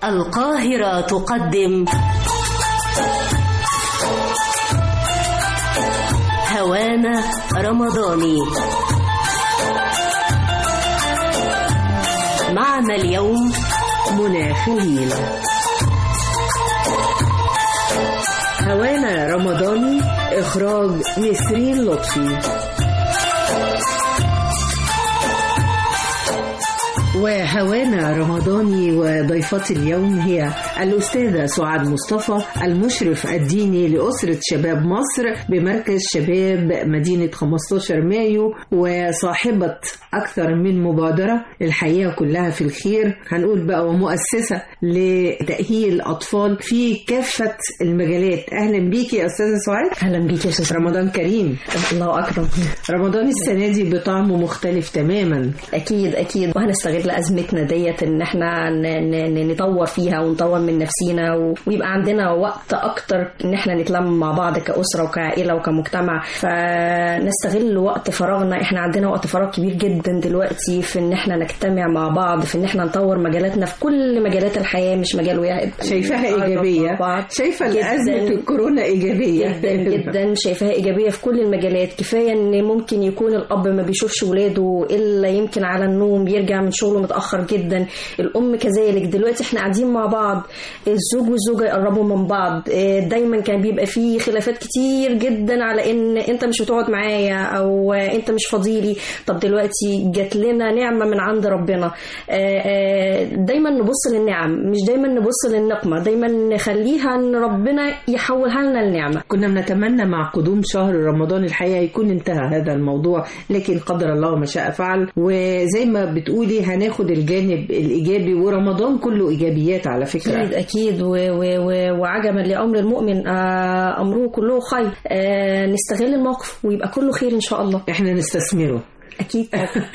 القاهرة تقدم هوانا رمضاني معنا اليوم منى خليل هوانا رمضاني إخراج نسرين لطفي وهوانا رمضاني وضيفتي اليوم هي الأستاذة سعاد مصطفى المشرف الديني لأسرة شباب مصر بمركز شباب مدينة 15 مايو وصاحبة أكثر من مبادرة الحياة كلها في الخير هنقول بقى ومؤسسة لتأهيل أطفال في كافة المجالات أهلا بيكي يا أستاذة سعاد اهلا بيك يا استاذ رمضان كريم الله اكرم رمضان السنة دي بطعمه مختلف تماما اكيد اكيد وهنستغل ازمتنا ديت ان احنا ن- ن- نطور فيها ونطور من نفسينا و- ويبقى عندنا وقت اكتر ان احنا نتلم مع بعض كاسره وكعائله وكمجتمع فنستغل وقت فراغنا احنا عندنا وقت فراغ كبير جدا دلوقتي في ان احنا نجتمع مع بعض في ان احنا نطور مجالاتنا في كل مجالات الحياه مش مجال واحد شايفاها نقرب إيجابية مع بعض. شايفة جداً. الأزمة الكورونا إيجابية جدا جدا شايفاها ايجابيه في كل المجالات كفايه ان ممكن يكون الاب ما بيشوفش ولاده الا يمكن على النوم بيرجع من شغله متاخر جدا الام كذلك دلوقتي احنا قاعدين مع بعض الزوج والزوجه يقربوا من بعض آه، دايما كان بيبقى فيه خلافات كتير جدا على ان انت مش بتقعد معايا او آه، انت مش فاضيلي طب دلوقتي جات لنا نعمه من عند ربنا آه، آه، دايما نبص للنعم مش دايما نبص للنقمه دايما نخليها ان ربنا يحولها لنا النعمه كنا بنتمنى مع قدوم شهر رمضان الحقيقة يكون انتهى هذا الموضوع لكن قدر الله ما شاء فعل وزي ما بتقولي هناخد الجانب الإيجابي ورمضان كله إيجابيات على أكيد فكرة أكيد و و و وعجبا لأمر المؤمن آه أمره كله خير آه نستغل الموقف ويبقى كله خير إن شاء الله احنا نستثمره أكيد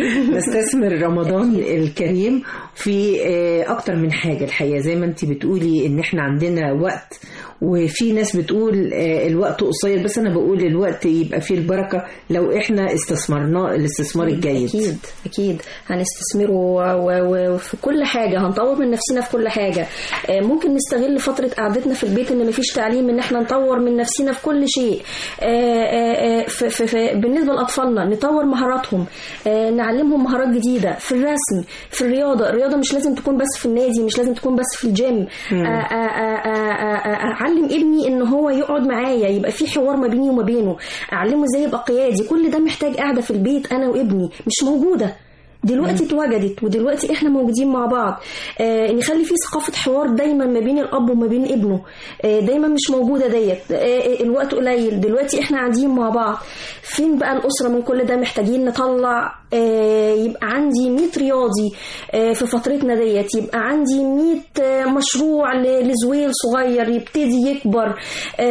نستثمر رمضان الكريم في آه، اكتر من حاجه الحقيقه زي ما انت بتقولي ان احنا عندنا وقت وفي ناس بتقول آه، الوقت قصير بس انا بقول الوقت يبقى فيه البركه لو احنا استثمرناه الاستثمار الجيد أكيد أكيد هنستثمره و- و- وفي كل حاجة هنطور من نفسنا في كل حاجة آه، ممكن نستغل فترة قعدتنا في البيت إن مفيش تعليم إن إحنا نطور من نفسنا في كل شيء آه، آه، آه، في في في بالنسبة لأطفالنا نطور مهاراتهم آه، نعلمهم مهارات جديدة في الرسم في الرياضة الرياضة مش لازم تكون بس في النادي مش لازم تكون بس في الجيم آه، آه، آه، آه، آه، آه، أعلم ابني إن هو يقعد معايا يبقى في حوار ما بيني وما بينه أعلمه إزاي يبقى قيادي كل ده محتاج قاعدة في البيت أنا وابني مش موجودة دلوقتي اتوجدت ودلوقتي احنا موجودين مع بعض آه نخلي في ثقافه حوار دايما ما بين الاب وما بين ابنه آه دايما مش موجوده ديت آه الوقت قليل دلوقتي احنا قاعدين مع بعض فين بقى الاسره من كل ده محتاجين نطلع آه يبقى عندي 100 رياضي آه في فترتنا ديت يبقى عندي 100 آه مشروع ل- لزويل صغير يبتدي يكبر آه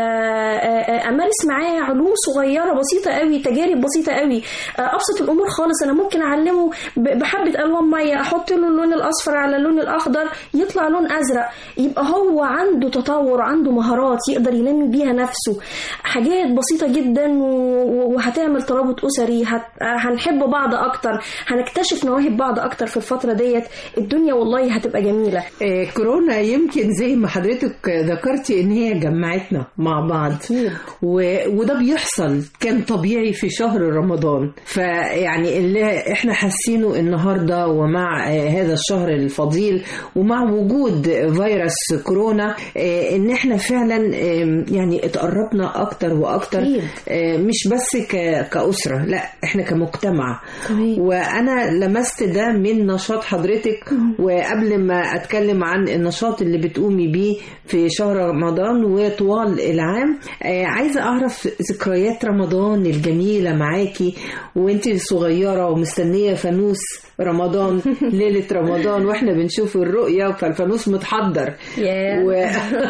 آه آه امارس معاه علوم صغيره بسيطه قوي تجارب بسيطه قوي آه ابسط الامور خالص انا ممكن اعلمه ب- بحبه الوان ميه احط له اللون الاصفر على اللون الاخضر يطلع لون ازرق يبقى هو عنده تطور عنده مهارات يقدر ينمي بيها نفسه حاجات بسيطه جدا و- و- وهتعمل ترابط اسري هت... هنحب بعض اكتر هنكتشف مواهب بعض اكتر في الفتره ديت الدنيا والله هتبقى جميله آه، كورونا يمكن زي ما حضرتك ذكرتي ان هي جمعتنا مع بعض أكيد. و... وده بيحصل كان طبيعي في شهر رمضان فيعني اللي احنا حاسينه النهارده ومع آه، هذا الشهر الفضيل ومع وجود فيروس كورونا آه، ان احنا فعلا آم، يعني اتقربنا اكتر واكتر أكيد. آه، مش بس ك... كأسرة لا احنا كمجتمع تمام. وانا لمست ده من نشاط حضرتك وقبل ما اتكلم عن النشاط اللي بتقومي بيه في شهر رمضان وطوال العام آه، عايزه اعرف ذكريات رمضان الجميله معاكي وانت صغيره ومستنيه فانوس رمضان ليله رمضان واحنا بنشوف الرؤيه فالفانوس متحضر يا و...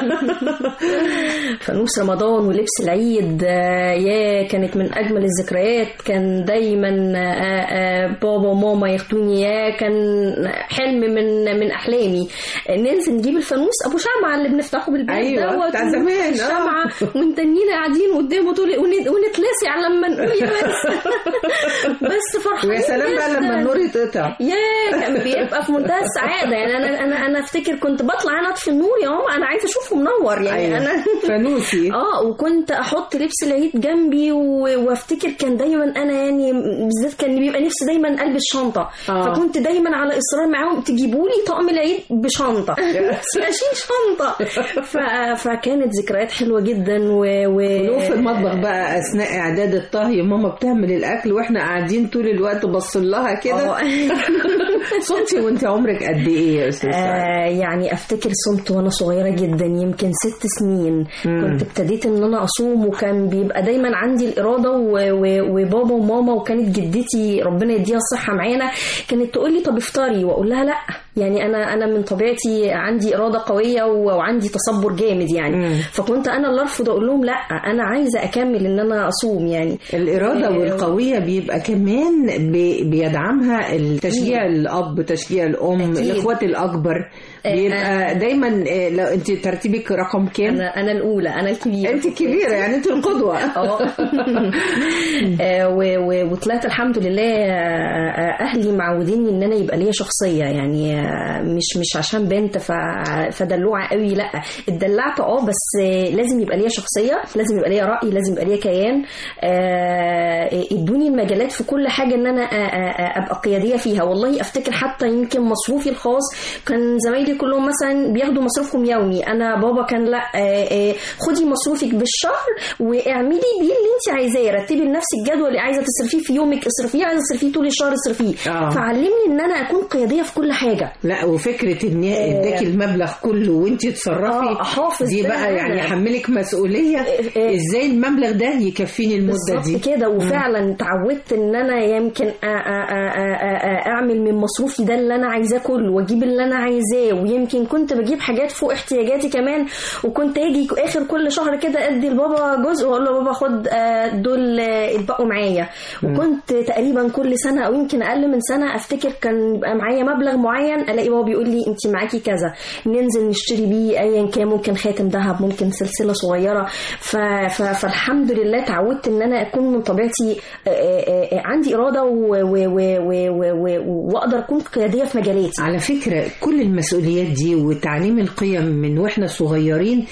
فانوس رمضان ولبس العيد آه، يا كانت من اجمل الذكريات كان دايما آه، آه، بابا وماما ياخدوني اياه كان حلم من من احلامي آه، ننزل نجيب الفانوس ابو شمعة اللي بنفتحه بالبيت أيوة، دوت بتاع زمان، آه. الشمعة ومنتنينا قاعدين قدامه طول ون- ونتلاسع لما نقول يا بس بس فرحانين ويا سلام بقى جداً. لما النور يتقطع ياه كان بيبقى في منتهى السعاده يعني انا انا انا افتكر كنت بطلع انا اطفي النور يا ماما انا عايزه اشوفه منور يعني أيوة. انا فانوسي اه وكنت احط لبس العيد جنبي و- وافتكر كان دايما انا يعني بالذات كان بيبقى نفسي دايما البس شنطه آه. فكنت دايما على اصرار معاهم تجيبوا لي طقم العيد بشنطه بس اشيل شنطه ف... فكانت ذكريات حلوه جدا و, و... ولو في المطبخ بقى اثناء اعداد الطهي ماما بتعمل الاكل واحنا قاعدين طول الوقت باصين لها كده آه. صمتي وانت عمرك قد ايه يا استاذ سعد؟ آه يعني افتكر صمت وانا صغيره جدا يمكن ست سنين مم. كنت ابتديت ان انا اصوم وكان بيبقى دايما عندي الاراده و- و- وبابا وماما وكانت جدتي ربنا يديها الصحه معانا كانت تقول لي طب افطري واقول لها لا يعني انا انا من طبيعتي عندي اراده قويه و- وعندي تصبر جامد يعني مم. فكنت انا اللي ارفض اقول لهم لا انا عايزه اكمل ان انا اصوم يعني الإرادة آه، والقوية بيبقى كمان بي- بيدعمها التشجيع الأب تشجيع الأم أكيد. الإخوات الأكبر آه، بيبقى دايما آه، لو أنت ترتيبك رقم كام انا انا الاولى انا الكبيره أنت كبيرة يعني أنت القدوة اه آه، و- و- وطلعت الحمد لله آه، اهلي معوديني ان انا يبقى ليا شخصيه يعني آه، مش مش عشان بنت ف- فدلوعه قوي لا اتدلعت اه بس آه، لازم يبقى ليا شخصيه لازم يبقى ليا راي لازم يبقى ليا كيان آه، ادوني المجالات في كل حاجه ان انا آه، آه، آه، ابقى قياديه فيها والله افتكر حتى يمكن مصروفي الخاص كان زمايلي كلهم مثلا بياخدوا مصروفهم يومي انا بابا كان لا آه، آه، خدي مصروفك بالشهر واعملي بيه اللي انت عايزاه رتبي لنفسك جدول اللي عايزه تصرفيه في يومك اصرفيه عايزه تصرفيه طول الشهر اصرفيه آه. فعلمني ان انا اكون قياديه في كل حاجه لا وفكرة ان اداكي المبلغ كله وانت تصرفي آه، أحافظ دي ده بقى أنا. يعني حملك مسؤولية آه. ازاي المبلغ ده يكفيني المدة بالظبط دي كده وفعلا اتعودت ان انا يمكن أ- أ- أ- أ- أ- اعمل من مصروفي ده اللي انا عايزاه كله واجيب اللي انا عايزاه ويمكن كنت بجيب حاجات فوق احتياجاتي كمان وكنت اجي اخر كل شهر كده ادي لبابا جزء واقول له بابا خد آه، دول آه، اتبقوا معايا وكنت تقريبا كل سنه او يمكن اقل من سنه افتكر كان يبقى معايا مبلغ معين الاقي بابا بيقول لي انت معاكي كذا ننزل نشتري بيه ايا كان ممكن خاتم ذهب ممكن سلسله صغيره ف... ف... فالحمد لله تعودت ان انا اكون من طبيعتي آه، آه، آه، عندي اراده و... و... و... و... و... و... واقدر اكون قياديه في مجالاتي على فكرة كل المسؤوليات دي وتعليم القيم من واحنا صغيرين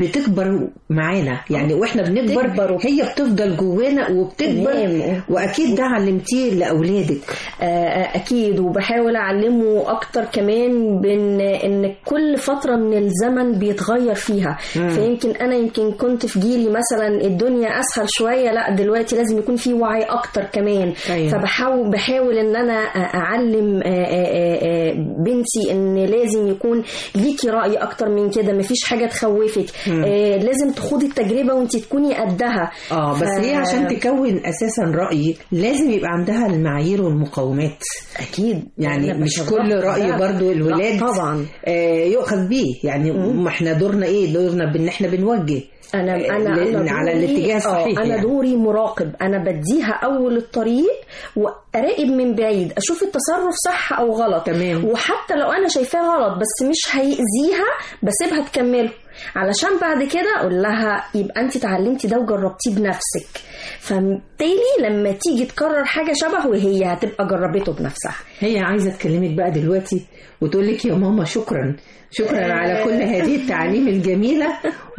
بتكبر معانا يعني واحنا بنكبر بتكبر. هي بتفضل جوانا وبتكبر تمام. واكيد ده علمتيه لاولادك آه، آه، اكيد وبحاول اعلمه اكتر كمان بان ان كل فتره من الزمن بيتغير فيها مم. فيمكن انا يمكن كنت في جيلي مثلا الدنيا اسهل شويه لا دلوقتي لازم يكون في وعي اكتر كمان أيوة. فبحاول بحاول ان انا اعلم آه، آه، آه، بنتي ان لازم يكون ليكي راي اكتر من كده مفيش حاجه تخوفك آه، لازم تخوضي التجربه وانت تكوني قدها اه بس ف- هي عشان تكون اساسا راي لازم يبقى عندها المعايير والمقومات اكيد يعني أنا مش بشرف كل راي ده. برضو لا، الولاد طبعا آه يؤخذ بيه يعني ما احنا دورنا ايه دورنا بان احنا بنوجه انا آه، انا ل- انا على دوري- الاتجاه آه، الصحيح انا يعني. دوري مراقب انا بديها اول الطريق واراقب من بعيد اشوف التصرف صح او غلط تمام. وحتى لو انا شايفاه غلط بس مش هيأذيها بسيبها تكمله علشان بعد كده اقول لها يبقى انت اتعلمتي ده وجربتيه بنفسك فبالتالي لما تيجي تكرر حاجه شبهه هي هتبقى جربته بنفسها هي عايزه تكلمك بقى دلوقتي وتقول لك يا ماما شكرا شكرا على كل هذه التعليم الجميله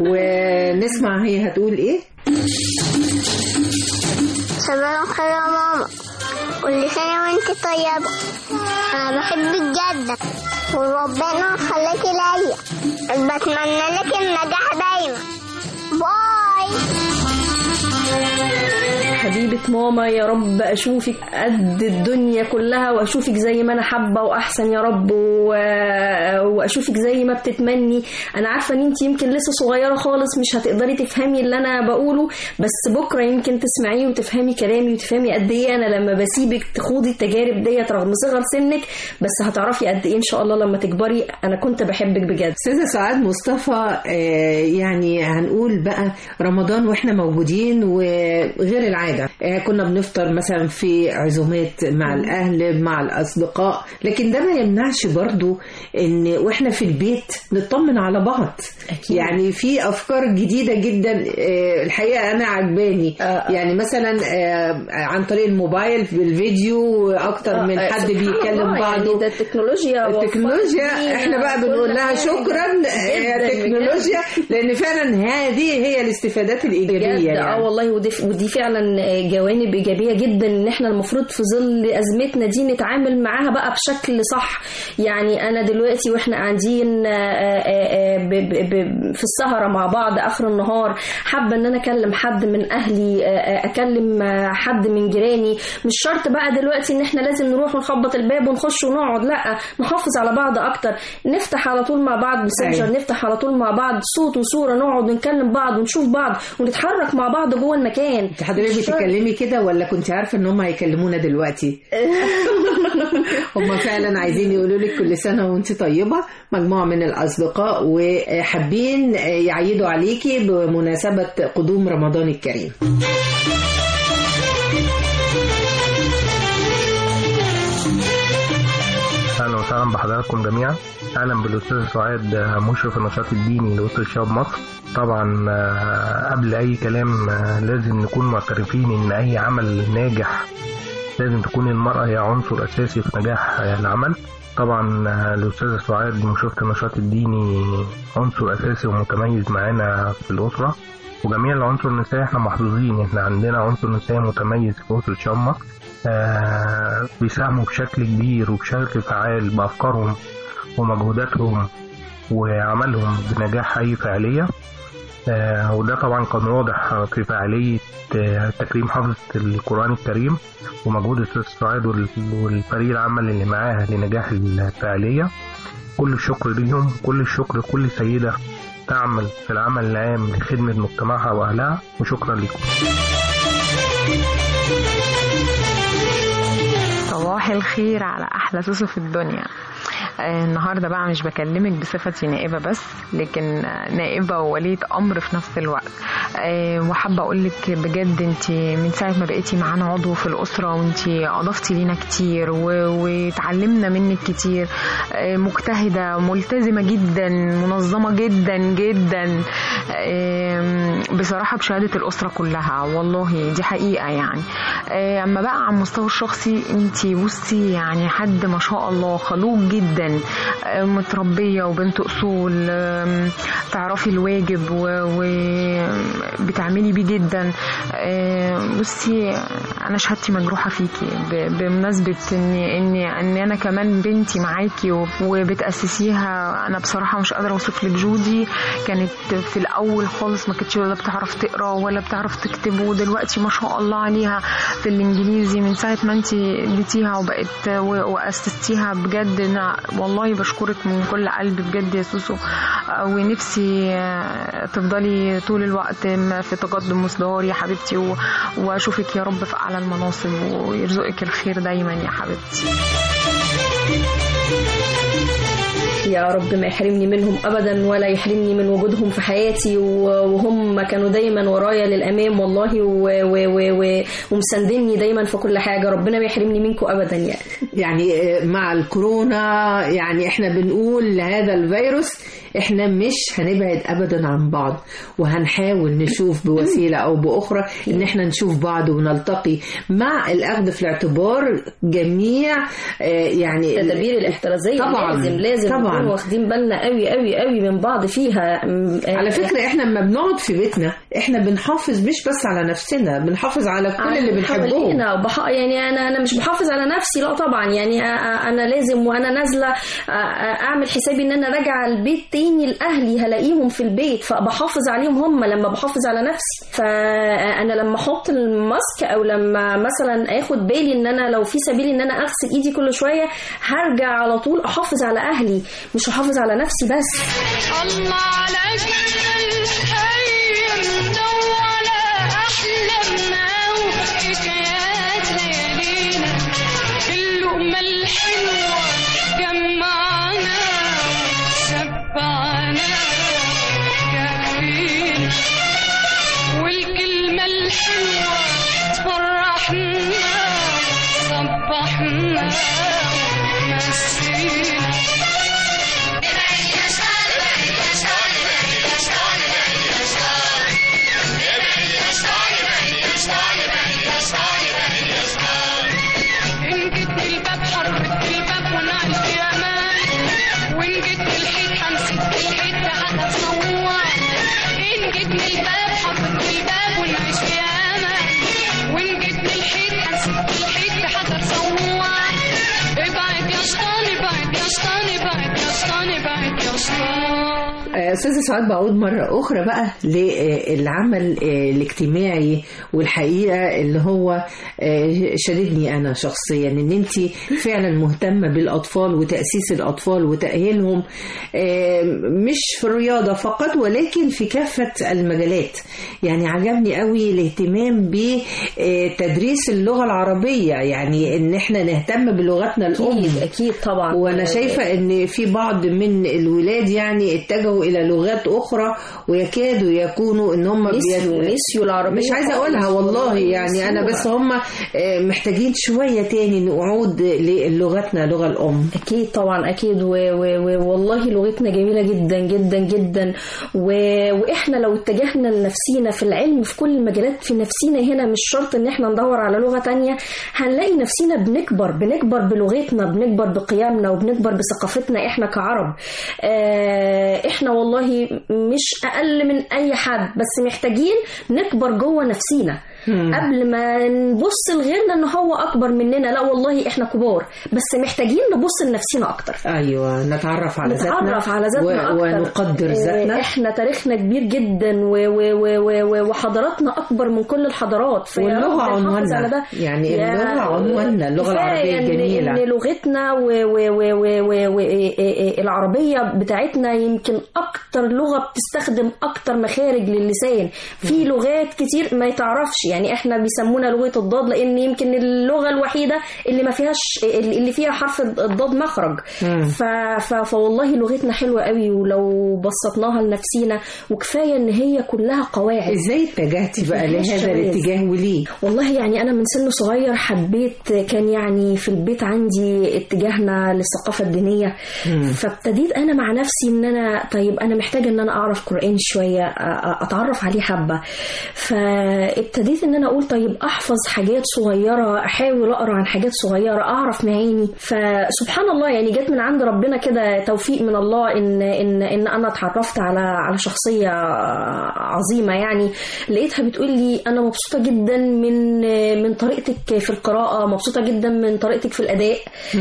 ونسمع هي هتقول ايه صباح الخير يا ماما كل سنة وانت طيبة أنا بحبك جدا وربنا يخليكي ليا بتمنى لك النجاح دايما باي حبيبة ماما يا رب أشوفك قد الدنيا كلها وأشوفك زي ما أنا حابة وأحسن يا رب و... وأشوفك زي ما بتتمني أنا عارفة إن أنت يمكن لسه صغيرة خالص مش هتقدري تفهمي اللي أنا بقوله بس بكرة يمكن تسمعيه وتفهمي كلامي وتفهمي قد إيه أنا لما بسيبك تخوضي التجارب ديت رغم صغر سنك بس هتعرفي قد إيه إن شاء الله لما تكبري أنا كنت بحبك بجد استاذه سعاد مصطفى آه، يعني هنقول بقى رمضان واحنا موجودين وغير العاده آه، آه، كنا بنفطر مثلا في عزومات مع الاهل مع الاصدقاء لكن ده ما يمنعش برضو ان واحنا في البيت نطمن على بعض أكيد. يعني في افكار جديده جدا آه، الحقيقه انا عجباني آه. يعني مثلا آه، عن طريق الموبايل بالفيديو اكتر من آه، حد سبحان بيكلم الله، بعضه يعني ده التكنولوجيا وفرت التكنولوجيا لينا احنا بقى كل بنقول لها حاجة. شكرا يا جداً تكنولوجيا لان فعلا هذه هي الاستفادات الايجابيه بجد يعني. اه والله ودي, ودي فعلا جوانب ايجابيه جدا ان احنا المفروض في ظل ازمتنا دي نتعامل معاها بقى بشكل صح يعني انا دلوقتي واحنا قاعدين آه، آه، آه، ب- ب- ب- في السهره مع بعض اخر النهار حابه ان انا اكلم حد من اهلي آه، آه، اكلم آه، حد من جيراني مش شرط بقى دلوقتي ان احنا لازم نروح ونخبط الباب ونخش ونقعد لا نحافظ على بعض اكتر نفتح على طول مع بعض ماسنجر أيوة. نفتح على طول مع بعض صوت وصوره نقعد نكلم بعض ونشوف بعض ونتحرك مع بعض جوه المكان انت حضرتك مش شرط. بتتكلمي كده ولا كنت عارفه ان هم هيكلمونا دلوقتي هم فعلا عايزين يقولوا لك كل سنه وانت طيبه مجموعه من الاصدقاء وحابين يعيدوا عليكي بمناسبه قدوم رمضان الكريم اهلا وسهلا بحضراتكم جميعا اهلا بالاستاذ سعاد آه، مشرف النشاط الديني لوسط شباب مصر طبعا آه، قبل اي كلام آه، لازم نكون معترفين ان اي عمل ناجح لازم تكون المرأة هي عنصر اساسي في نجاح آه، العمل طبعا آه، الاستاذة سعاد مشرفة النشاط الديني عنصر اساسي ومتميز معانا في الاسرة وجميع العنصر النسائي احنا محظوظين احنا عندنا عنصر نسائي متميز في اسرة شباب مصر آه، بيساهموا بشكل كبير وبشكل فعال بأفكارهم ومجهوداتهم وعملهم بنجاح أي فعالية آه، وده طبعا كان واضح في فعالية آه، تكريم حافظة القرآن الكريم ومجهود الأستاذ سعاد وال- والفريق العمل اللي معاه لنجاح الفعالية كل الشكر ليهم كل الشكر لكل سيدة تعمل في العمل العام لخدمة مجتمعها وأهلها وشكرا لكم صباح الخير على احلى سوسو في الدنيا آه، النهارده بقى مش بكلمك بصفتي نائبه بس لكن آه، نائبه ووليه امر في نفس الوقت آه، وحابه اقول لك بجد انت من ساعه ما بقيتي معانا عضو في الاسره وانت اضفتي لينا كتير و- واتعلمنا منك كتير آه، مجتهده ملتزمه جدا منظمه جدا جدا آم، بصراحه بشهاده الاسره كلها والله دي حقيقه يعني آه، اما بقى على المستوى الشخصي انت بصي يعني حد ما شاء الله خلوق جدا آه، متربيه وبنت اصول آم، تعرفي الواجب وبتعملي بيه جدا آه، بصي انا شهادتي مجروحه فيكي ب- بمناسبه ان ان ان انا كمان بنتي معاكي و- وبتاسسيها انا بصراحه مش قادره اوصف لك جودي كانت في الاول خالص ما كانتش ولا بتعرف تقرا ولا بتعرف تكتب ودلوقتي ما شاء الله عليها في الانجليزي من ساعه ما انت اديتيها وبقت و- واسستيها بجد انا والله بشكرك من كل قلبي بجد يا سوسو آه، ونفسي آه، تفضلي طول الوقت م- في تقدم مزدهر يا حبيبتي و- واشوفك يا رب في اعلى المناصب ويرزقك الخير دايما يا حبيبتي يا رب ما يحرمني منهم ابدا ولا يحرمني من وجودهم في حياتي و- وهم كانوا دايما ورايا للامام والله و- و- و- و- ومساندني دايما في كل حاجه ربنا ما يحرمني منكم ابدا يعني يعني آه، مع الكورونا يعني احنا بنقول لهذا الفيروس احنا مش هنبعد ابدا عن بعض وهنحاول نشوف بوسيله او باخرى ان احنا نشوف بعض ونلتقي مع الاخذ في الاعتبار جميع آه، يعني التدابير الاحترازيه طبعاً، لازم لازم طبعاً. نكون واخدين بالنا قوي قوي قوي من بعض فيها م- على آه، فكرة احنا لما بنقعد في بيتنا احنا بنحافظ مش بس على نفسنا بنحافظ على كل اللي بنحبهم حوالينا وبح... يعني انا انا مش بحافظ على نفسي لا طبعا يعني أ- أ- انا لازم وانا نازله أ- أ- اعمل حسابي ان انا راجعه البيت تاني لاهلي هلاقيهم في البيت فبحافظ عليهم هم لما بحافظ على نفسي فانا لما احط الماسك او لما مثلا اخد بالي ان انا لو في سبيل ان انا اغسل ايدي كل شويه هرجع على طول احافظ على اهلي مش هحافظ على نفسي بس الله على أجمل خير لو على أحلامنا وحكايات ليالينا اللقمة الحلوة جمعنا شبعنا كافينا والكلمة الحلوة تفرحنا آه، أستاذة سعاد بعود مرة أخرى بقى للعمل آه، الاجتماعي والحقيقة اللي هو آه، شددني أنا شخصيا إن أنت فعلا مهتمة بالأطفال وتأسيس الأطفال وتأهيلهم آه، مش في الرياضة فقط ولكن في كافة المجالات يعني عجبني قوي الاهتمام بتدريس اللغة العربية يعني إن احنا نهتم بلغتنا الأم اكيد اكيد طبعا وانا شايفه ان في بعض من الولاد يعني اتجهوا الى لغات اخرى ويكادوا يكونوا ان هم نسيوا نسيوا العربيه مش عايزه اقولها والله يعني انا بس هم آه، محتاجين شويه تاني نعود للغتنا لغه الام اكيد طبعا اكيد و... و... و... والله لغتنا جميله جدا جدا جدا و... واحنا لو اتجهنا لنفسينا في العلم في كل المجالات في نفسينا هنا مش شرط ان احنا ندور على لغه تانية هنلاقي نفسينا بنكبر بنكبر بلغتنا بنكبر بقيمنا وبنكبر بثقافتنا احنا كعرب آه، احنا والله مش اقل من اي حد بس محتاجين نكبر جوه نفسينا قبل ما نبص لغيرنا ان هو اكبر مننا لا والله احنا كبار بس محتاجين نبص لنفسنا اكتر ايوه نتعرف على ذاتنا نتعرف على ذاتنا و... اكتر ونقدر آه، ذاتنا احنا تاريخنا كبير جدا و... و... و... و... و... وحضاراتنا اكبر من كل الحضارات فيا واللغة رب نحافظ عنواننا. على ده. يعني يا- اللغة عنواننا، اللغة كفاية العربية إن- الجميلة. ان لغتنا و... و... و... و... و... و... إيه- إيه- العربيه بتاعتنا يمكن اكتر لغه بتستخدم اكتر مخارج للسان في لغات كتير ما يتعرفش يعني احنا بيسمونا لغه الضاد لان يمكن اللغه الوحيده اللي ما فيهاش اللي فيها حرف الضاد مخرج مم. ف... ف... فوالله لغتنا حلوه قوي ولو بسطناها لنفسينا وكفايه ان هي كلها قواعد ازاي اتجهتي بقى مفيهاش لهذا شواذ. الاتجاه وليه؟ والله يعني انا من سن صغير حبيت كان يعني في البيت عندي اتجاهنا للثقافه الدينيه فابتديت انا مع نفسي ان انا طيب انا محتاجه ان انا اعرف قران شويه أ- أ- اتعرف عليه حبه فابتديت ان انا اقول طيب احفظ حاجات صغيره احاول اقرا عن حاجات صغيره اعرف معاني فسبحان الله يعني جت من عند ربنا كده توفيق من الله ان ان ان انا اتعرفت على على شخصيه عظيمه يعني لقيتها بتقول لي انا مبسوطه جدا من من طريقتك في القراءه مبسوطه جدا من طريقتك في الاداء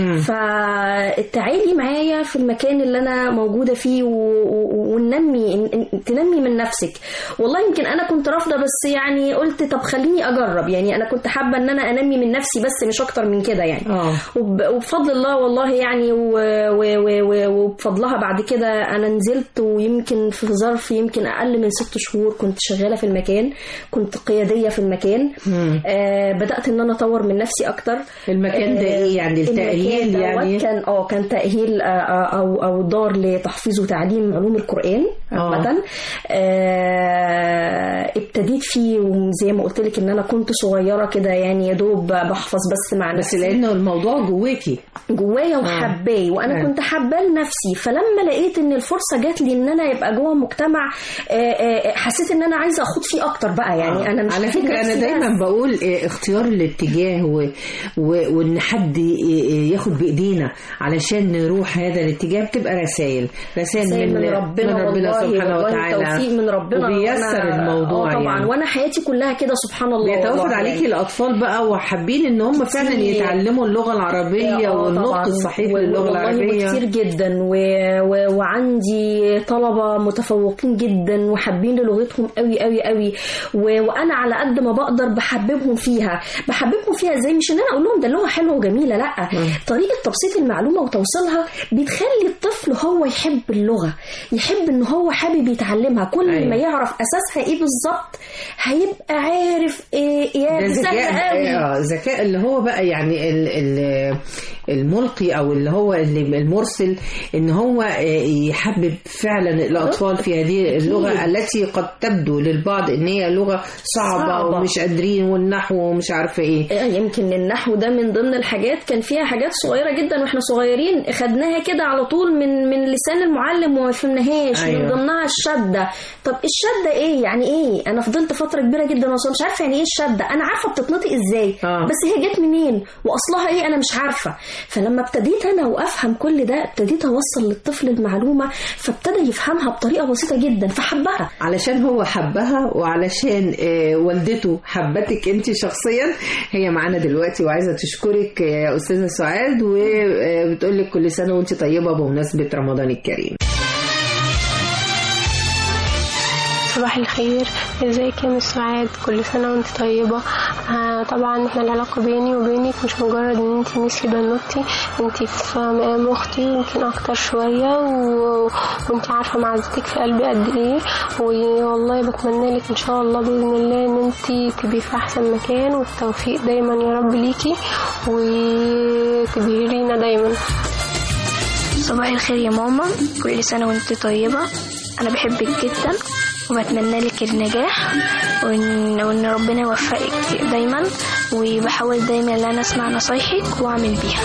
فتعالي معايا في المكان اللي انا موجوده فيه و- و- وننمي ن- ن- تنمي من نفسك والله يمكن انا كنت رافضه بس يعني قلت طب خليني اجرب يعني انا كنت حابه ان انا انمي من نفسي بس مش اكتر من كده يعني اه وب- وبفضل الله والله يعني و- و- و- و- وبفضلها بعد كده انا نزلت ويمكن في ظرف يمكن اقل من ست شهور كنت شغاله في المكان كنت قياديه في المكان آه بدات ان انا اطور من نفسي اكتر المكان ده ايه يعني التأهيل المكان يعني دوت كان اه كان تأهيل آه، آه، او او دار لتحفيظ وتعليم علوم القرآن عامة آه، ابتديت فيه وزي ما قلت لك ان انا كنت صغيرة كده يعني يا دوب بحفظ بس مع بس نفسي لانه الموضوع جواكي جوايا وحباه وانا آه. كنت حباه لنفسي فلما لقيت ان الفرصه جات لي ان انا يبقى جوه مجتمع آه، آه، حسيت ان انا عايزه اخوض فيه اكتر بقى يعني انا مش على هفيد فكرة أنا نفسي دايما بس. بقول آه، اختيار الاتجاه و... و... وإن حد ي- ي- ياخد بإيدينا علشان نروح هذا الاتجاه بتبقى رسائل رسائل رسائل من ربنا, من ربنا والله سبحانه والله وتعالى توفيق من ربنا وبيسر وأنا- الموضوع آه طبعا يعني. وانا حياتي كلها كده سبحان الله بيتوافد والله عليكي يعني. الأطفال بقى وحابين إن هم فعلا كتير. يتعلموا اللغة العربية آه والنطق طبعاً. الصحيح و- للغة والله العربية كتير جدا و... و... وعندي طلبة متفوقين جدا وحابين لغتهم قوي قوي قوي و... وانا على قد ما بقدر بحببهم فيها بحببهم فيها ازاي مش ان انا اقول لهم ده اللغة حلوة وجميلة لا طريقة تبسيط المعلومة وتوصيلها بتخلي الطفل هو يحب اللغة يحب ان هو حابب يتعلمها كل أيوة. ما يعرف اساسها ايه بالظبط هيبقى عارف ايه يا ده دي ذكاء سهلة قوي اه ذكاء اللي هو بقى يعني ال- ال- الملقي او اللي هو اللي المرسل ان هو آه، يحبب فعلا الاطفال في هذه اللغه التي قد تبدو للبعض ان هي لغه صعبه, صعبة. ومش قادرين والنحو ومش عارفه ايه يمكن النحو ده من ضمن الحاجات كان فيها حاجات صغيره جدا واحنا صغيرين خدناها كده على طول من من لسان المعلم وما فهمناهاش أيوة. من ضمنها الشده طب الشده ايه يعني ايه انا فضلت فتره كبيره جدا وانا مش عارفه يعني ايه الشده انا عارفه بتتنطق ازاي آه. بس هي جت منين واصلها ايه انا مش عارفه فلما ابتديت انا وافهم كل ده ابتديت اوصل للطفل المعلومه فابتدى يفهمها بطريقه بسيطه جدا فحبها علشان هو حبها وعلشان آه، والدته حبتك انت شخصيا هي معانا دلوقتي وعايزه تشكرك يا استاذه سعاد وبتقول لك كل سنه وانت طيبه بمناسبه رمضان الكريم صباح الخير ازيك يا مس سعاد كل سنة وانت طيبة آه طبعا احنا العلاقة بيني وبينك مش مجرد ان انت مثلي بنوتي انت في مقام اختي يمكن اكتر شوية و... وانت عارفة معزتك في قلبي قد ايه والله بتمنى لك ان شاء الله باذن الله ان انت تبقي في احسن مكان والتوفيق دايما يا رب ليكي وتبهرينا دايما صباح الخير يا ماما كل سنة وانت طيبة أنا بحبك جدا وبتمنى لك النجاح وإن, وإن ربنا يوفقك دايما وبحاول دايما إن أنا أسمع نصايحك وأعمل بيها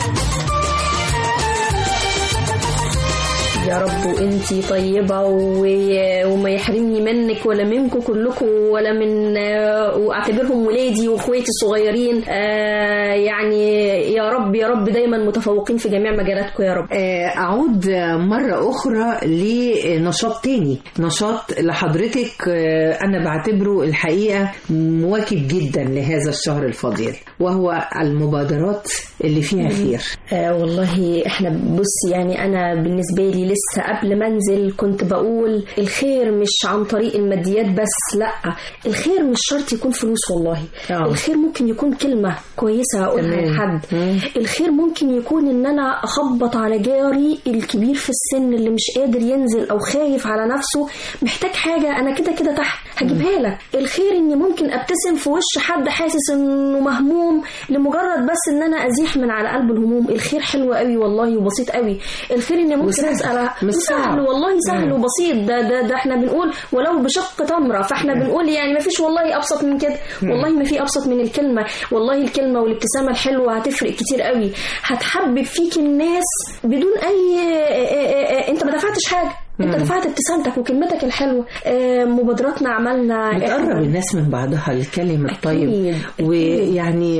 يا رب وانتي طيبة و... وما يحرمني منك ولا منكم كلكم ولا من واعتبرهم ولادي واخواتي الصغيرين آه يعني يا رب يا رب دايما متفوقين في جميع مجالاتكم يا رب آه، أعود مرة أخرى لنشاط تاني نشاط لحضرتك آه، أنا بعتبره الحقيقة مواكب جدا لهذا الشهر الفضيل وهو المبادرات اللي فيها خير آه والله احنا بص يعني انا بالنسبه لي لسه قبل ما انزل كنت بقول الخير مش عن طريق الماديات بس لا الخير مش شرط يكون فلوس والله آه. الخير ممكن يكون كلمه كويسه اقولها تمام. لحد مم. الخير ممكن يكون ان انا اخبط على جاري الكبير في السن اللي مش قادر ينزل او خايف على نفسه محتاج حاجه انا كده كده تحت هجيبها لك الخير اني ممكن ابتسم في وش حد حاسس انه مهموم لمجرد بس ان انا ازيح من على قلب الهموم الخير حلو قوي والله وبسيط قوي الخير اني ممكن وسهل. اسال مش سهل صعب. والله سهل مم. وبسيط ده ده ده احنا بنقول ولو بشق تمره فاحنا بنقول يعني ما فيش والله ابسط من كده والله ما في ابسط من الكلمه والله الكلمه والابتسامه الحلوه هتفرق كتير قوي هتحبب فيك الناس بدون اي اه اه اه انت ما دفعتش حاجه انت دفعت ابتسامتك وكلمتك الحلوه اه مبادراتنا عملنا بتقرب الناس من بعضها الكلمة الطيب أكيد، أكيد. ويعني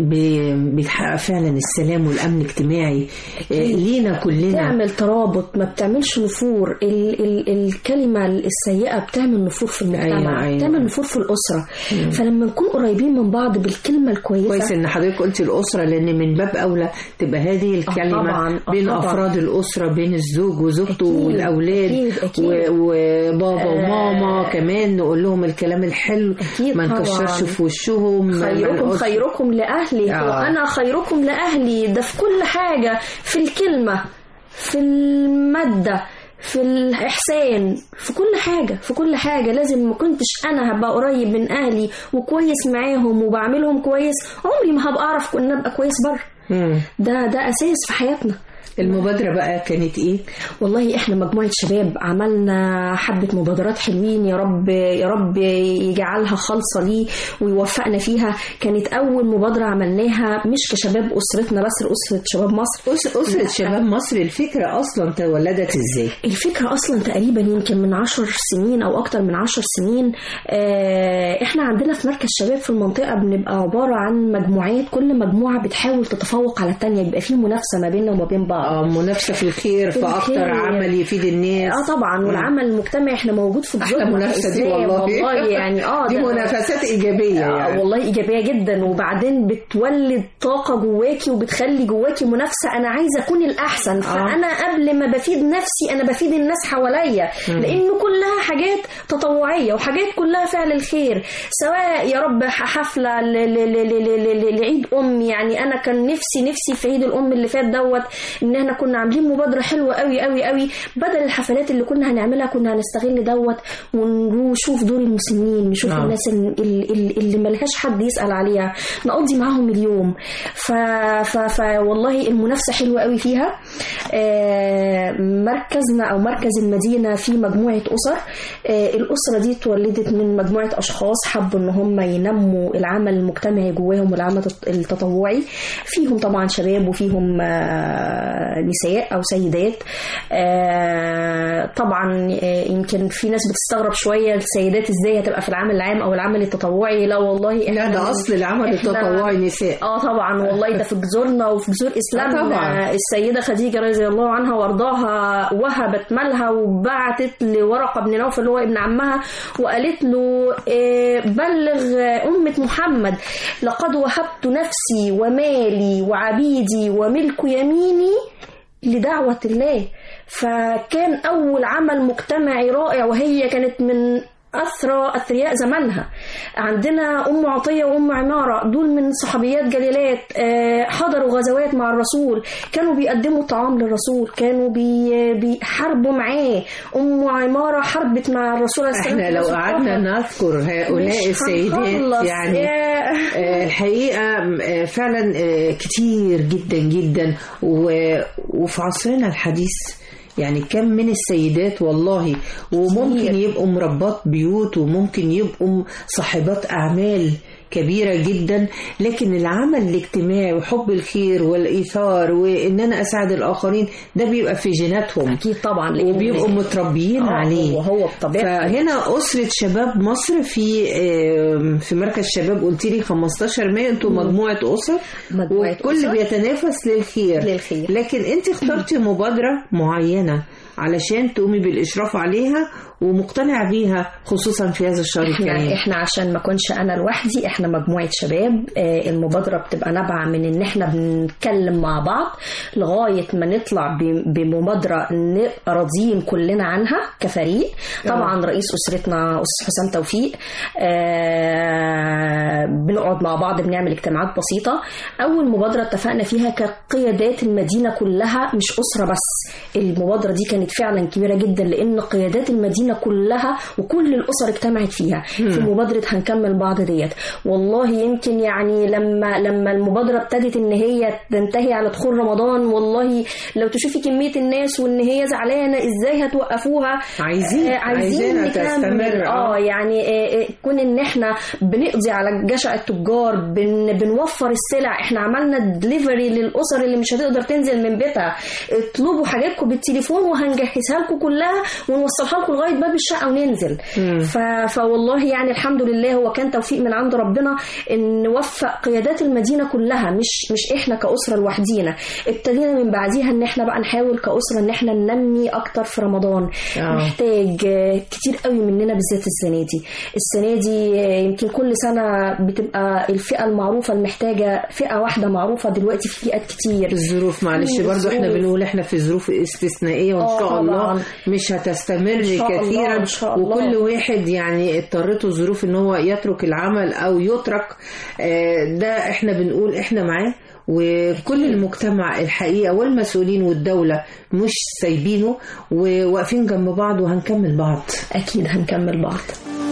ب- بتحقق فعلا السلام والأمن الاجتماعي آه، لينا كلنا تعمل ترابط ما بتعملش نفور ال ال الكلمة السيئة بتعمل نفور في المجتمع أيوة، أيوة. بتعمل نفور في الأسرة فلما نكون قريبين من بعض بالكلمة الكويسة كويس ان حضرتك قلتي الاسره لان من باب اولى تبقى هذه الكلمه طبعاً، آه بين طبعاً. افراد الاسره بين الزوج وزوجته أكيد، والاولاد أكيد، أكيد. و- وبابا آه. وماما كمان نقول لهم الكلام الحلو أكيد ما طبعاً. نكشرش في وشهم ما خيركم نقولش- خيركم لأهلي آه. وأنا خيركم لأهلي ده في كل حاجة في الكلمة في المادة في الإحسان في كل حاجة في كل حاجة لازم ما كنتش أنا هبقى قريب من أهلي وكويس معاهم وبعملهم كويس عمري ما هبقى أعرف إن أبقى كويس بره مم. ده ده أساس في حياتنا المبادره بقى كانت ايه والله احنا مجموعة شباب عملنا حبة مبادرات حلوين يا رب يا رب يجعلها خالصة ليه ويوفقنا فيها كانت أول مبادرة عملناها مش كشباب أسرتنا بس أسرة شباب مصر أس- أسرة شباب مصر الفكرة أصلا تولدت إزاي؟ الفكرة أصلا تقريبا يمكن من عشر سنين أو أكتر من عشر سنين آه، إحنا عندنا في مركز شباب في المنطقة بنبقى عبارة عن مجموعات كل مجموعة بتحاول تتفوق على التانية بيبقى في منافسة ما بيننا وما بين بعض آه منافسة في الخير في في أكتر الخير. عمل يفيد الناس اه طبعا والعمل المجتمعي احنا موجود في أحلى جذورنا منافسة دي كإسلام. والله والله يعني اه دي ده- منافسات إيجابية آه يعني والله ايجابيه جدا وبعدين بتولد طاقه جواكي وبتخلي جواكي منافسه انا عايزه اكون الاحسن فانا قبل ما بفيد نفسي انا بفيد الناس حواليا لانه كلها حاجات تطوعيه وحاجات كلها فعل الخير سواء يا رب ح- حفله ل- ل- ل- ل- ل- ل- لعيد ام يعني انا كان نفسي نفسي في عيد الام اللي فات دوت ان احنا كنا عاملين مبادره حلوه قوي قوي قوي بدل الحفلات اللي كنا هنعملها كنا هنستغل دوت ونشوف دور المسنين نشوف نعم. الناس ال- ال- ال- اللي ملهاش حد يسأل عليها نقضي معاهم اليوم ف... ف... ف... والله المنافسة حلوة قوي فيها آه، مركزنا أو مركز المدينة فيه مجموعة أسر آه، الأسرة دي اتولدت من مجموعة أشخاص حبوا إن هم ينموا العمل المجتمعي جواهم والعمل التطوعي فيهم طبعا شباب وفيهم آه، نساء أو سيدات آه، طبعا آه، يمكن في ناس بتستغرب شوية السيدات ازاي هتبقى في العمل العام أو العمل التطوعي لا والله لا إحنا- ده أصل العمل إحنا- التطوعي نساء اه طبعا والله ده في جذورنا وفي جذور اسلامنا آه طبعاً. السيده خديجه رضي الله عنها وارضاها وهبت مالها وبعتت لورقه بن نوفل اللي هو ابن عمها وقالت له آه، بلغ امه محمد لقد وهبت نفسي ومالي وعبيدي وملك يميني لدعوه الله فكان اول عمل مجتمعي رائع وهي كانت من أثرى أثرياء زمانها عندنا أم عطية وأم عمارة دول من صحابيات جليلات آه، حضروا غزوات مع الرسول كانوا بيقدموا طعام للرسول كانوا بي بيحاربوا معاه أم عمارة حربت مع الرسول عليه السلام احنا في لو غزوة قعدنا أحد. نذكر هؤلاء مش السيدات هنخلص. يعني ياه. آه، الحقيقة آه، فعلا آه، كتير جدا جدا و- وفي عصرنا الحديث يعني كم من السيدات والله وممكن يبقوا مربات بيوت وممكن يبقوا صاحبات أعمال كبيرة جدا لكن العمل الاجتماعي وحب الخير والإيثار وإن أنا أساعد الآخرين ده بيبقى في جيناتهم أكيد طبعا لأن- وبيبقوا متربيين آه، عليه وهو بطبيعته فهنا أسرة شباب مصر في آم، في مركز شباب قلت لي 15 مايو انتوا مجموعة أسر مجموعة والكل أسر. بيتنافس للخير للخير. لكن انت اخترتي مبادرة معينة علشان تقومي بالإشراف عليها ومقتنعة بيها خصوصا في هذا الشهر احنا الكريم احنا عشان ما كنش انا لوحدي احنا مجموعه شباب آه، المبادره بتبقى نابعه من ان احنا بنتكلم مع بعض لغايه ما نطلع ب- بمبادره نبقى راضيين كلنا عنها كفريق طبعا رئيس اسرتنا استاذ حسام توفيق آه، بنقعد مع بعض بنعمل اجتماعات بسيطه اول مبادره اتفقنا فيها كقيادات المدينه كلها مش اسره بس المبادره دي كانت فعلا كبيره جدا لان قيادات المدينه كلها وكل الاسر اجتمعت فيها في مبادره هنكمل بعض ديت والله يمكن يعني لما لما المبادره ابتدت ان هي تنتهي على دخول رمضان والله لو تشوفي كميه الناس وان هي زعلانه ازاي هتوقفوها عايزين- آه، عايزين عايزينها نكمل تستمر، آه. اه يعني آه، آه، كون ان احنا بنقضي على جشع التجار بن بنوفر السلع احنا عملنا دليفري للاسر اللي مش هتقدر تنزل من بيتها اطلبوا حاجاتكم بالتليفون وهنجهزها لكم كلها ونوصلها لكم لغايه باب الشقه وننزل ف... فوالله يعني الحمد لله هو كان توفيق من عند ربنا ان نوفق قيادات المدينه كلها مش مش احنا كاسره لوحدينا ابتدينا من بعديها ان احنا بقى نحاول كاسره ان احنا ننمي اكتر في رمضان آه. محتاج آه، كتير قوي مننا بالذات السنه دي السنه دي آه، يمكن كل سنه بتبقى الفئه المعروفه المحتاجه فئه واحده معروفه دلوقتي في فئات كتير الظروف معلش في برضو احنا الظروف. بنقول احنا في ظروف استثنائية وان آه شاء طبعاً. الله مش هتستمر إن شاء الله، كثيرا إن شاء الله. وكل واحد يعني اضطرته ظروف ان هو يترك العمل او يترك آه، ده احنا بنقول احنا معاه وكل المجتمع الحقيقة والمسؤولين والدولة مش سايبينه وواقفين جنب بعض وهنكمل بعض اكيد هنكمل بعض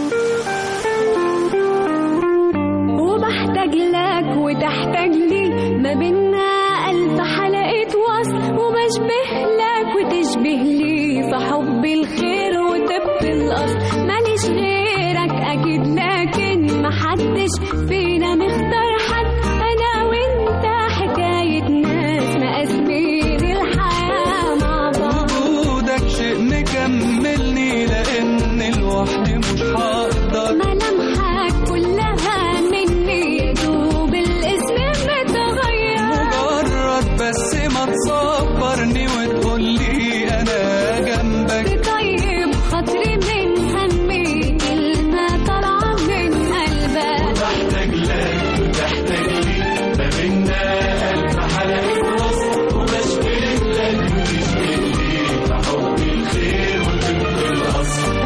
وبحتاج لك وتحتاج لي ما بينا ألف حلقة وصل وبشبه لك وتشبه لي في حب الخير وطب الأصل ماليش غيرك أكيد لكن محدش فينا مختار حد أنا وأنت حكاية ناس مقاسمين الحياة مع بعض وجودك شيء مكملني لان لوحدي مش هقدر ملامحك كلها مني دوب الاسم متغير مجرد بس ما تصبرني وتقولي انا جنبك طيب خاطري من همي كلمة طالعة من قلبك محتاج لك وتحتاج لي ما بينا ألف حلقة وصل وبشبه لك وتشبه لي في حب الخير وطب الأصل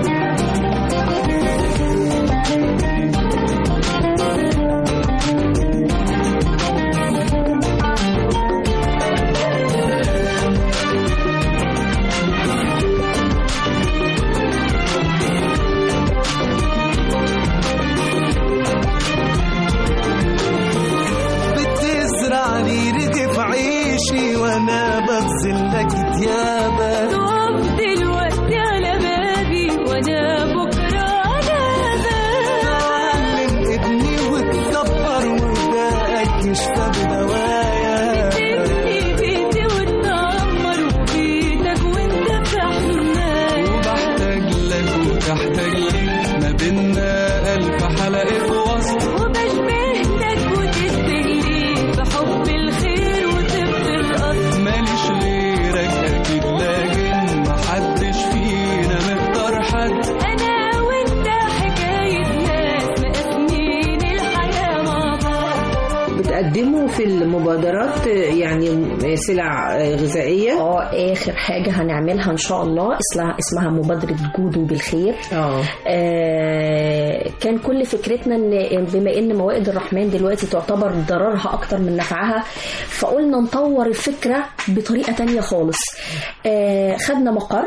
بتزرع لي رغف عيشي وانا بغزل لك ديابك تقف دلوقتي على بابي وانا بكرة على بابك تعلم ابني وتكبر وداك يشفى بدوايا تبني بيتي وتدمر وبيتك وانت في حماية وبحتاج لك وتحتاج لي ما بينا ألف حلقة وصل وبشبه لك وتشبه لي في حب الخير وطب الأصل ماليش غيرك أكيد لكن محدش فينا مختار حد أنا وأنت حكاية ناس مقاسمين الحياة مع بعض بتقدم بتقدموا في المبادرات يعني سلع غذائيه اه اخر حاجه هنعملها ان شاء الله اسمها اسمها مبادره جودو بالخير اه آه، كان كل فكرتنا ان بما ان موائد الرحمن دلوقتي تعتبر ضررها اكتر من نفعها فقلنا نطور الفكره بطريقه تانية خالص آه، خدنا مقر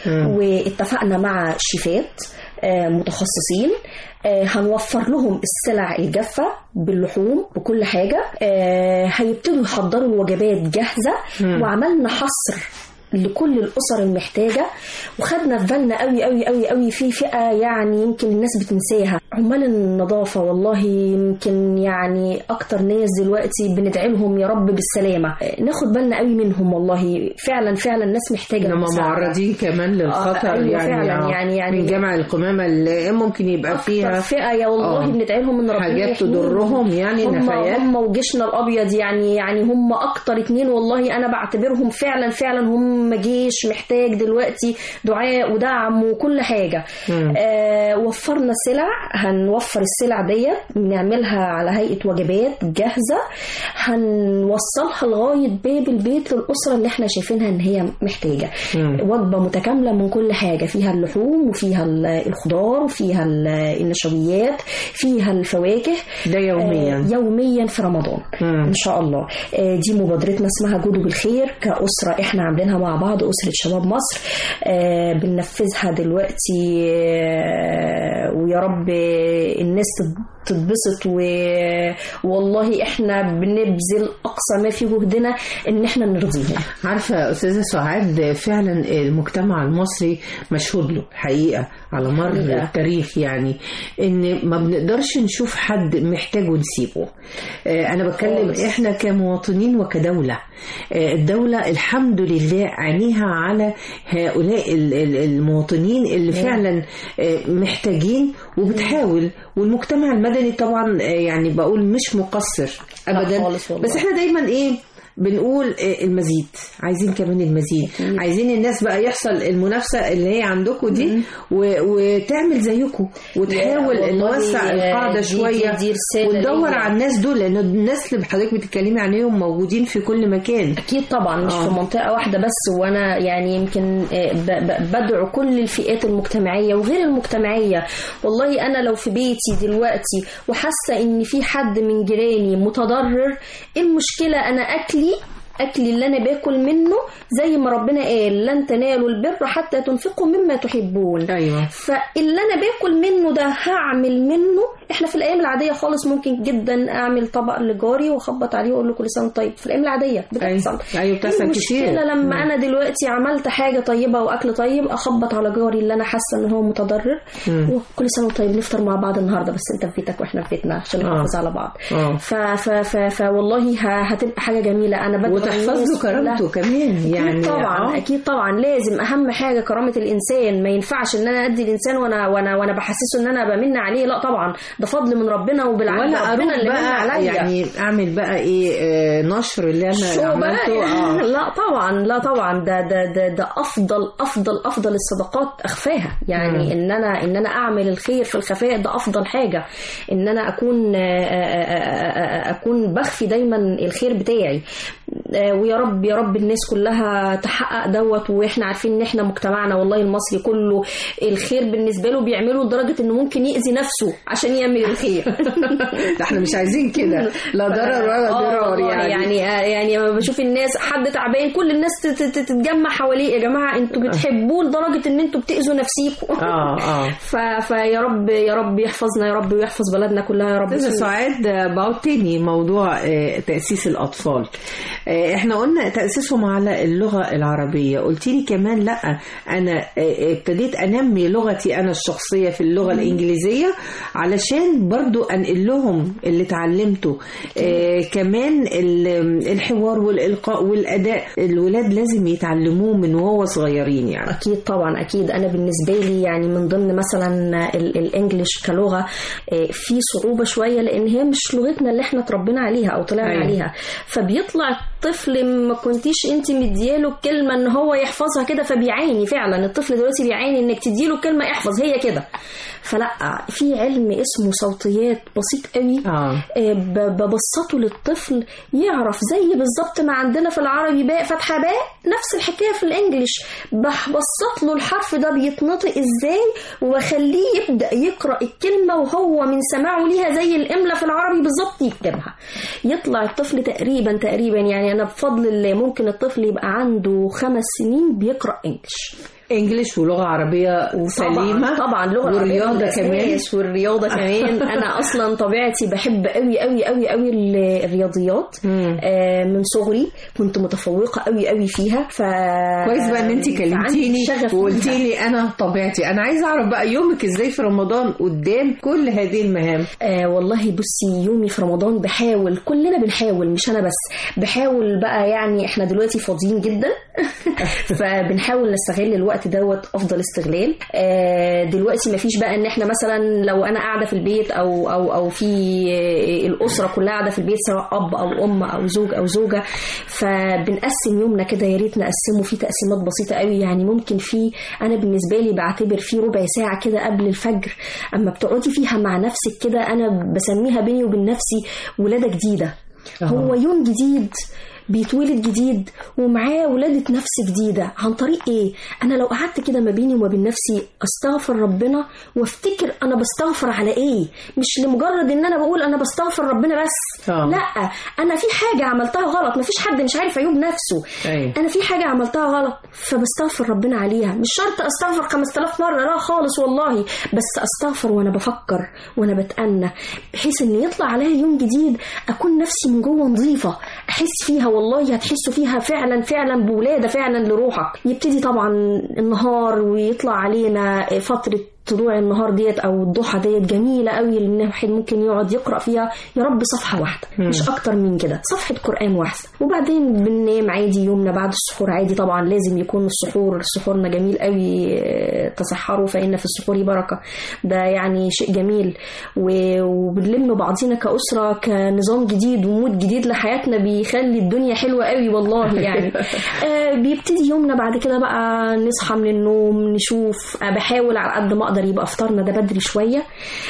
واتفقنا مع شيفات آه، متخصصين آه، هنوفر لهم السلع الجافة باللحوم بكل حاجة آه، هيبتدوا يحضروا الوجبات جاهزة وعملنا حصر لكل الاسر المحتاجه وخدنا في بالنا قوي قوي قوي قوي في فئه يعني يمكن الناس بتنساها عمال النظافه والله يمكن يعني اكتر ناس دلوقتي بندعي لهم يا رب بالسلامه ناخد بالنا قوي منهم والله فعلا فعلا ناس محتاجه هم المساعدة. معرضين كمان للخطر آه، أيوة يعني, فعلا يعني يعني من جمع القمامه اللي ممكن يبقى فيها أكتر فئه يا والله آه. بندعي لهم ان ربنا حاجات يحميهم. تضرهم يعني هم نفايات هم وجيشنا الابيض يعني يعني هم اكتر اتنين والله انا بعتبرهم فعلا فعلا هم جيش محتاج دلوقتي دعاء ودعم وكل حاجه آه وفرنا سلع هنوفر السلع ديت نعملها على هيئه وجبات جاهزه هنوصلها لغايه باب البيت للاسره اللي احنا شايفينها ان هي محتاجه وجبه متكامله من كل حاجه فيها اللحوم وفيها ال- الخضار وفيها ال- النشويات فيها الفواكه ده يوميا آه، يوميا في رمضان ان شاء الله آه، دي مبادرتنا اسمها جودو بالخير كأسرة احنا عاملينها مع بعض أسرة شباب مصر آه، بننفذها دلوقتي آه، ويا رب الناس تت- تتبسط و- والله احنا بنبذل اقصى ما في جهدنا ان احنا نرضيهم عارفة أستاذة سعاد فعلا المجتمع المصري مشهود له حقيقة على مر حقيقة. التاريخ يعني إن ما بنقدرش نشوف حد محتاج ونسيبه آه، أنا بتكلم خالص. إحنا كمواطنين وكدولة آه، الدولة الحمد لله عينيها على هؤلاء ال- ال- المواطنين اللي فعلا آه، محتاجين وبتحاول والمجتمع المدني طبعا آه، يعني بقول مش مقصر أبدا خالص والله. بس احنا دايما ايه بنقول آه، المزيد عايزين كمان المزيد عايزين الناس بقى يحصل المنافسة اللي هي عندكم دي و... وتعمل زيكم وتحاول والله نوسع القاعدة دي- شوية دي- دي رسالة وندور ليا. على الناس دول لأن الناس اللي حضرتك بتتكلمي عليهم موجودين في كل مكان اكيد طبعا مش آه. في منطقه واحده بس وانا يعني يمكن آه، ب- ب- بدعو كل الفئات المجتمعيه وغير المجتمعيه والله انا لو في بيتي دلوقتي وحاسه ان في حد من جيراني متضرر إيه المشكله انا اكلي اكلي اللي انا باكل منه زي ما ربنا قال لن تنالوا البر حتى تنفقوا مما تحبون أيوة فاللي انا باكل منه ده هعمل منه احنا في الايام العاديه خالص ممكن جدا اعمل طبق لجاري واخبط عليه واقول له كل سنه وأنت طيب في الايام العاديه بتحصل أيوة, أيوة بتحصل إيه كتير المشكله لما مم. انا دلوقتي عملت حاجه طيبه واكل طيب اخبط على جاري اللي انا حاسه ان هو متضرر مم. وكل سنه وأنت طيب نفطر مع بعض النهارده بس انت في بيتك واحنا في بيتنا عشان آه. نحافظ على بعض آه. ف ف ف فوالله ه- هتبقى حاجه جميله انا بدعو وتحفظ له الناس كرامته كلها- كمان يعني أكيد طبعا آه. اكيد طبعا لازم اهم حاجه كرامه الانسان ما ينفعش ان انا ادي الانسان وانا وانا وانا بحسسه ان انا بمن عليه لا طبعا ده فضل من ربنا وبالعكس ولا ربنا اروح اللي من بقى عليا يعني اعمل بقى ايه آه، نشر اللي انا شو بقى عملته اه لا طبعا لا طبعا ده ده ده, ده افضل افضل افضل الصدقات اخفاها يعني مم. ان انا ان انا اعمل الخير في الخفاء ده افضل حاجه ان انا اكون آه، آه، آه، آه، اكون بخفي دايما الخير بتاعي آه، ويا رب يا رب الناس كلها تحقق دوت واحنا عارفين ان احنا مجتمعنا والله المصري كله الخير بالنسبه له بيعمله لدرجه انه ممكن يأذي نفسه عشان يعمل الخير ده احنا مش عايزين كده لا ضرر ولا آه ضرار والله يعني يعني يعني لما بشوف الناس حد تعبان كل الناس تت- تت- تتجمع حواليه يا جماعه انتوا بتحبوه لدرجه ان انتوا بتاذوا نفسيكم اه اه ف- فيا رب يا رب يحفظنا يا رب ويحفظ بلدنا كلها يا رب استاذة سعاد آه، بعود تاني موضوع آه، تأسيس الأطفال آه، احنا قلنا تأسيسهم على اللغة العربية قلت لي كمان لا أنا آه، ابتديت أنمي لغتي أنا الشخصية في اللغة الإنجليزية علشان برضو أنقل لهم اللي اتعلمته آه، كمان ال- الحوار والإلقاء والأداء الولاد لازم يتعلموه من وهو صغيرين يعني اكيد طبعا اكيد انا بالنسبه لي يعني من ضمن مثلا ال- الانجليش كلغه آه، في صعوبه شويه لان هي مش لغتنا اللي احنا اتربينا عليها او طلعنا أيوة. عليها فبيطلع طفل ما كنتيش انت مدياله الكلمه ان هو يحفظها كده فبيعاني فعلا الطفل دلوقتي بيعاني انك تديله كلمه يحفظ هي كده فلا في علم اسمه صوتيات بسيط قوي اه آه، ب- ببسطه للطفل يعرف زي بالظبط ما عندنا في العربي باء فتحه باء نفس الحكايه في الانجليش ببسط له الحرف ده بيتنطق ازاي واخليه يبدا يقرا الكلمه وهو من سماعه ليها زي الاملا في العربي بالظبط يكتبها يطلع الطفل تقريبا تقريبا يعني انا بفضل الله ممكن الطفل يبقى عنده خمس سنين بيقرا انجليش انجليش ولغه عربيه سليمه طبعا طبعا لغه والرياضه العربية كمان الأساس والرياضه كمان انا اصلا طبيعتي بحب قوي قوي قوي قوي ال- الرياضيات آه من صغري كنت متفوقه قوي قوي فيها ف كويس بقى ان انت فعندي كلمتيني شغف وقلتي ليها. لي انا طبيعتي انا عايزه اعرف بقى يومك ازاي في رمضان قدام كل هذه المهام آه والله بصي يومي في رمضان بحاول كلنا بنحاول مش انا بس بحاول بقى يعني احنا دلوقتي فاضيين جدا فبنحاول نستغل الوقت دوت افضل استغلال آه دلوقتي مفيش بقى ان احنا مثلا لو انا قاعده في البيت او او او في آه، الاسره كلها قاعده في البيت سواء اب او ام او زوج او زوجه فبنقسم يومنا كده يا ريت نقسمه في تقسيمات بسيطه قوي يعني ممكن في انا بالنسبه لي بعتبر في ربع ساعه كده قبل الفجر اما بتقعدي فيها مع نفسك كده انا بسميها بيني وبين نفسي ولاده جديده هو يوم جديد بيتولد جديد ومعاه ولادة نفس جديدة عن طريق ايه انا لو قعدت كده ما بيني وما بين نفسي استغفر ربنا وافتكر انا بستغفر على ايه مش لمجرد ان انا بقول انا بستغفر ربنا بس آه. لا انا في حاجة عملتها غلط مفيش حد مش عارف عيوب نفسه أيوة. انا في حاجة عملتها غلط فبستغفر ربنا عليها مش شرط استغفر 5000 مرة لا خالص والله بس استغفر وانا بفكر وانا بتأنى بحيث ان يطلع عليا يوم جديد اكون نفسي من جوه نظيفة احس فيها والله هتحسوا فيها فعلا فعلا بولادة فعلا لروحك يبتدي طبعا النهار ويطلع علينا فترة طلوع النهار ديت او الضحى ديت جميله قوي ان الواحد ممكن يقعد يقرا فيها يا رب صفحه واحده مم. مش اكتر من كده صفحه قران واحده وبعدين بننام عادي يومنا بعد السحور عادي طبعا لازم يكون السحور سحورنا جميل قوي آه، تصحروا فان في السحور بركه ده يعني شيء جميل و- وبنلم بعضينا كاسره كنظام جديد ومود جديد لحياتنا بيخلي الدنيا حلوه قوي والله يعني آه، بيبتدي يومنا بعد كده بقى نصحى من النوم نشوف آه، بحاول على قد ما اقدر يبقى افطارنا ده بدري شويه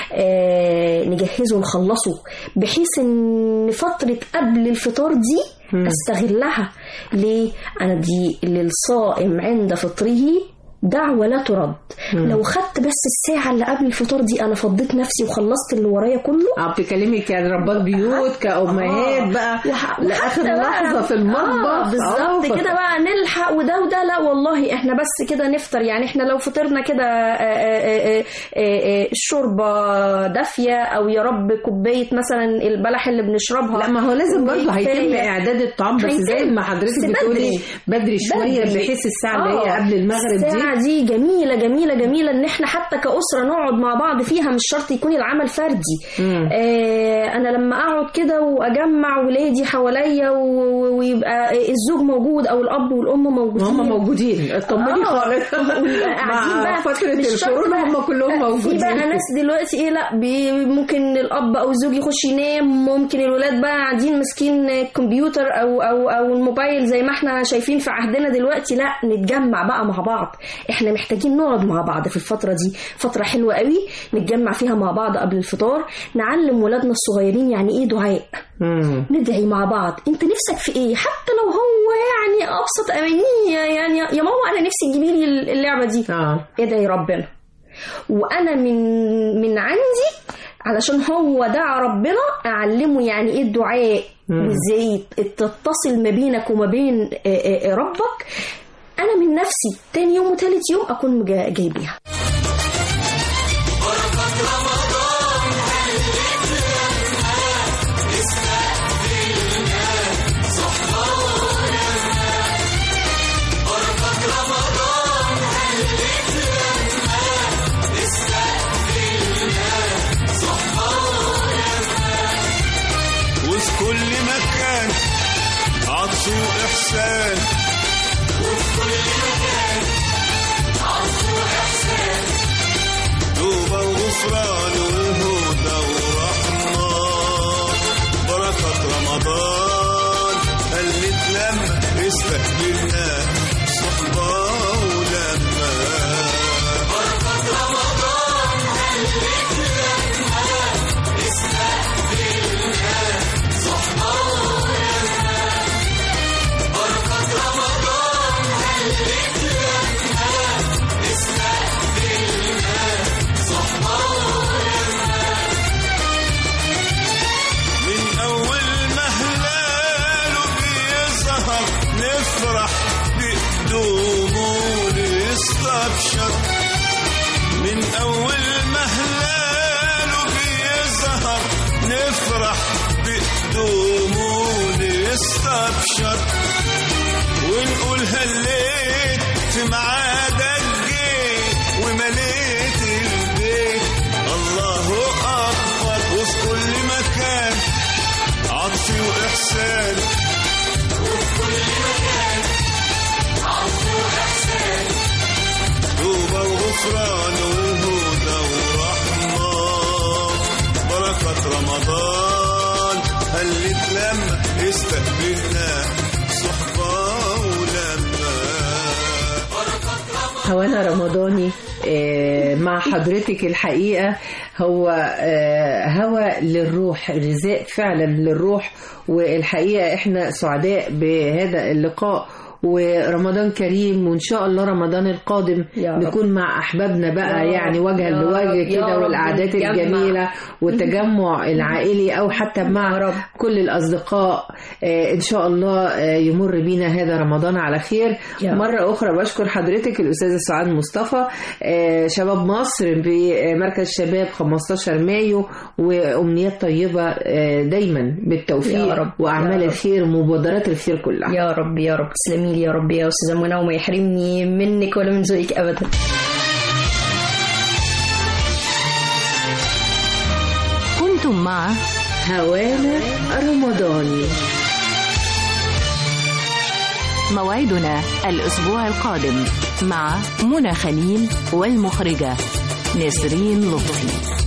آه، نجهزه ونخلصه بحيث ان فتره قبل الفطار دي استغلها ليه انا دي للصائم عند فطره دعوة لا ترد مم. لو خدت بس الساعة اللي قبل الفطار دي أنا فضيت نفسي وخلصت اللي ورايا كله اه بتكلمي كربات بيوت كأمهات آه. بقى وح- لآخر وحتى بقى- لحظة في آه المطبخ بالظبط آه. كده بقى نلحق وده وده لا والله احنا بس كده نفطر يعني احنا لو فطرنا كده آه، آه، آه، آه، آه، الشوربه دافيه او يا رب كوبايه مثلا البلح اللي بنشربها لا ما هو لازم برضه هيتم كفاية. اعداد الطعام بس زي هيتم. ما حضرتك بس بتقولي بدري. بدري شويه بدري. بحيث الساعه اللي هي آه. قبل المغرب دي الساعة دي جميلة جميلة جميلة ان احنا حتى كأسرة نقعد مع بعض فيها مش شرط يكون العمل فردي مم. آه انا لما اقعد كده واجمع ولادي حواليا و- ويبقى الزوج موجود او الاب والام موجودين هم موجودين اطمني آه. خالص ويبقى قاعدين مع بقى فترة مش شرط الكورونا بقى- هم كلهم في موجودين بقى ناس دلوقتي ايه لا بي ممكن الاب او الزوج يخش ينام ممكن الولاد بقى قاعدين ماسكين الكمبيوتر او او او الموبايل زي ما احنا شايفين في عهدنا دلوقتي لا نتجمع بقى مع بعض احنا محتاجين نقعد مع بعض في الفتره دي فتره حلوه قوي نتجمع فيها مع بعض قبل الفطار نعلم ولادنا الصغيرين يعني ايه دعاء مم. ندعي مع بعض انت نفسك في ايه حتى لو هو يعني ابسط امانيه يعني يا ماما انا نفسي تجيبي لي اللعبه دي اه ادعي ربنا وانا من من عندي علشان هو دعا ربنا اعلمه يعني ايه الدعاء مم. وازاي تتصل ما بينك وما بين آه، آه، ربك انا من نفسي تاني يوم وتالت يوم اكون مجا- جايبيها وفي كل مكان عطف وإحسان وفي كل مكان عطف وإحسان توبة وغفران استقبلنا صحبة ولما بركة رمضان هلت لما استقبلنا صحبة ولما بركة رمضان هلت لما استقبلنا صحبة ولما من أول ما هلاله بيظهر نفرح بقدومه ونستبشر من أول ما هلاله بيظهر نفرح بقدومه ونستبشر ونقول هليت في ميعادك جيت ومليت البيت الله أكبر وفي كل مكان عطفي وإحسان وفي كل مكان عطفي وإحسان توبة وغفران وهدى ورحمة بركة رمضان هلت لما استقبلنا صحبة ولما هوانا رمضاني آه، مع حضرتك الحقيقة هو آه، هوا للروح غذاء فعلا للروح والحقيقة احنا سعداء بهذا اللقاء ورمضان كريم وان شاء الله رمضان القادم يا رب. نكون مع احبابنا بقى يا يعني رب. وجها يا لوجه رب. يا كده رب والقعدات نتجمع. الجميله والتجمع العائلي او حتى مع كل الاصدقاء آه، ان شاء الله آه، يمر بينا هذا رمضان على خير يا رب. مره اخرى بشكر حضرتك الاستاذه سعاد مصطفى آه، شباب مصر بمركز شباب 15 مايو وامنيات طيبه آه، دايما بالتوفيق يا رب. واعمال يا رب. الخير ومبادرات الخير كلها يا رب يا رب تسلمي لي يا رب يا استاذه منى وما يحرمني منك ولا من ذوقك ابدا كنتم مع هوانا رمضاني موعدنا الأسبوع القادم مع منى خليل والمخرجة نسرين لطفي